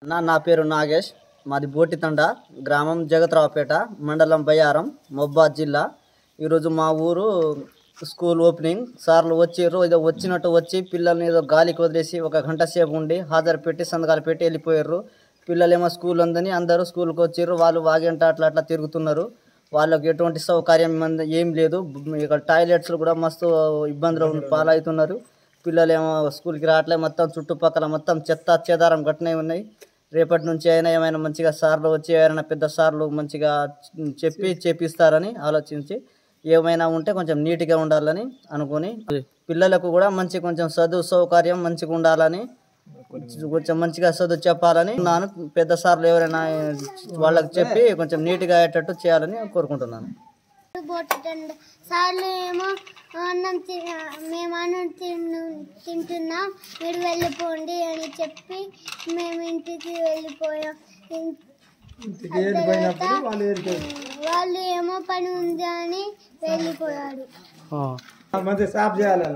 నా నా పేరు నాగేష్ మాది బోటితండ గ్రామం జగత్రావుపేట మండలం బయ్యారం మొబ్బాద్ జిల్లా ఈరోజు మా ఊరు స్కూల్ ఓపెనింగ్ సార్లు వచ్చిర్రు ఏదో వచ్చినట్టు వచ్చి పిల్లల్ని ఏదో గాలికి వదిలేసి ఒక గంట సేపు ఉండి హాజరు పెట్టి సంతకాలు పెట్టి వెళ్ళిపోయారు పిల్లలేమో స్కూల్ ఉందని అందరూ స్కూల్కి వచ్చిర్రు వాళ్ళు వాగంట అట్లా అట్లా తిరుగుతున్నారు వాళ్ళకి ఎటువంటి సౌకర్యం మంద- ఏం లేదు ఇక్కడ టాయిలెట్స్ కూడా మస్తు ఇబ్బందులు పాలవుతున్నారు పిల్లలేమో స్కూల్కి రావట్లే మొత్తం చుట్టుపక్కల మొత్తం చెత్త చెదారం గట్టినే ఉన్నాయి రేపటి నుంచి అయినా ఏమైనా మంచిగా సార్లు వచ్చి ఎవరైనా పెద్ద సార్లు మంచిగా చెప్పి చేపిస్తారని ఆలోచించి ఏమైనా ఉంటే కొంచెం నీట్గా ఉండాలని అనుకుని పిల్లలకు కూడా మంచి కొంచెం చదువు సౌకర్యం మంచిగా ఉండాలని కొంచెం మంచిగా చదువు చెప్పాలని నాను పెద్ద సార్లు ఎవరైనా వాళ్ళకి చెప్పి కొంచెం నీట్గా అయ్యేటట్టు చేయాలని కోరుకుంటున్నాను బొట్టండి సార్లు ఏమో అన్నం తి- మేము అన్నం తిన్ను తింటున్నాం మీరు వెళ్ళిపోండి అని చెప్పి మేము ఇంటికి వెళ్ళిపోయాం ఇన్- తర్వాత వాళ్ళు ఏమో పని ఉంది అని వెళ్ళిపోయాడు మంచి సాఫ్ చేయాలి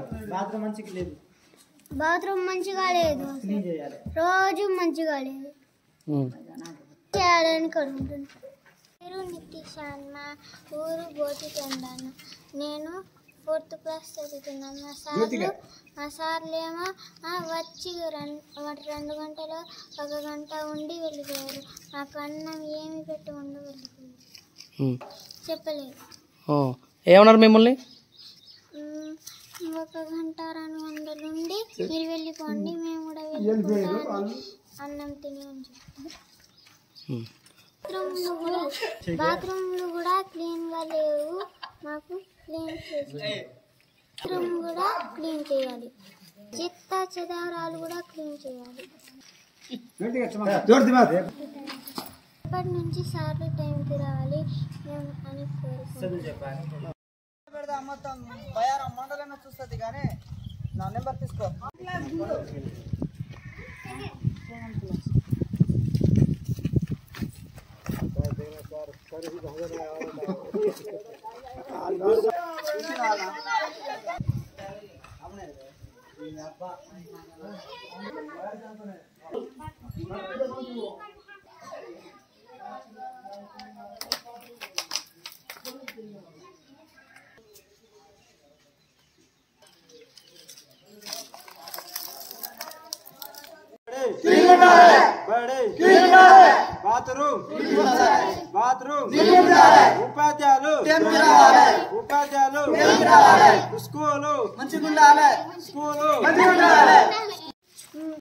బాత్రూమ్ మంచిగా లేదు రోజు మంచిగా లేదు చేయాలని కోరుకుంటున్నాను పేరు నితీషాన్ మా ఊరు బోటి తండాను నేను ఫోర్త్ క్లాస్ చదువుతున్నాను మా సార్లు మా సార్లు ఏమో "ఆ, వచ్చి రెండు రెండు గంటలు ఒక గంట ఉండి వెళ్ళిపోయారు నాకు అన్నం ఏమి పెట్టి ఉండి వెళ్ళిపోయారు చెప్పలేదు ఏమన్నారు మిమ్మల్ని "మ్, ఒక గంట రెండు గంటలు ఉండి మీరు వెళ్ళిపోండి మేము కూడా వెళ్ళిపోతామని అన్నం తిని అని చెప్పారు బాత్రూమ్లు కూడా బాత్రూమ్లు కూడా క్లీన్ గా లేవు మాకు క్లీన్ చేసి బాత్రూమ్ కూడా క్లీన్ చేయాలి చెత్త చెదారాలు కూడా క్లీన్ చేయాలి ఇప్పటి నుంచి సార్లు టైంకి రావాలి మేము అని కోరుకుంటున్నాం మొత్తం బయారం మండలమే చూస్తుంది కానీ నా నెంబర్ తీసుకో బాత్రూమ్ బాత్రూమ్ ఉపాధ్యాయులు ఉపాధ్యాయులు స్కూలు మంచిగా ఉండాలి స్కూలు